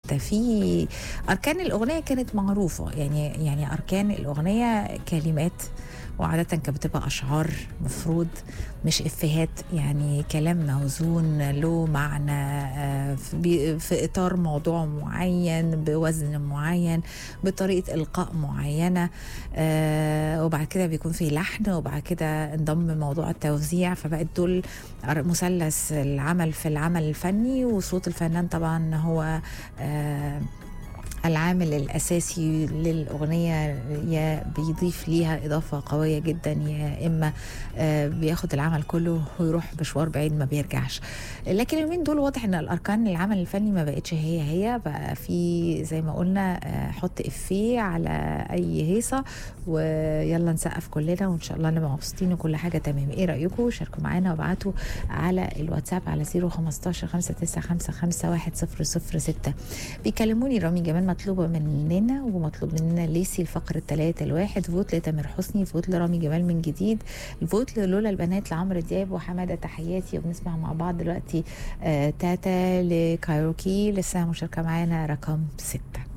كانت في اركان الاغنيه كانت معروفه يعني يعني اركان الاغنيه كلمات وعادة كانت بتبقى أشعار مفروض مش إفيهات يعني كلام موزون له معنى آه، في بي- في إطار موضوع معين بوزن معين بطريقة إلقاء معينة آه، وبعد كده بيكون في لحن وبعد كده انضم موضوع التوزيع فبقت دول مثلث العمل في العمل الفني وصوت الفنان طبعا هو آه العامل الأساسي للأغنية يا بيضيف ليها إضافة قوية جدا يا إما آه، بياخد العمل كله ويروح مشوار بعيد ما بيرجعش لكن اليومين دول واضح إن الأركان العمل الفني ما بقتش هي هي بقى في زي ما قلنا آه، حط إفيه على أي هيصة ويلا نسقف كلنا وإن شاء الله نبقى مبسوطين وكل حاجة تمام إيه رأيكم شاركوا معانا وابعتوا على الواتساب على 015 5955 100 بيكلموني رامي جمال مطلوبة مننا ومطلوب مننا ليسي الفقر الثلاثة الواحد فوت لتامر حسني فوت لرامي جمال من جديد الفوت لولا البنات لعمرو دياب وحمادة تحياتي وبنسمع مع بعض دلوقتي آه تاتا لكايروكي لسه مشاركة معانا رقم ستة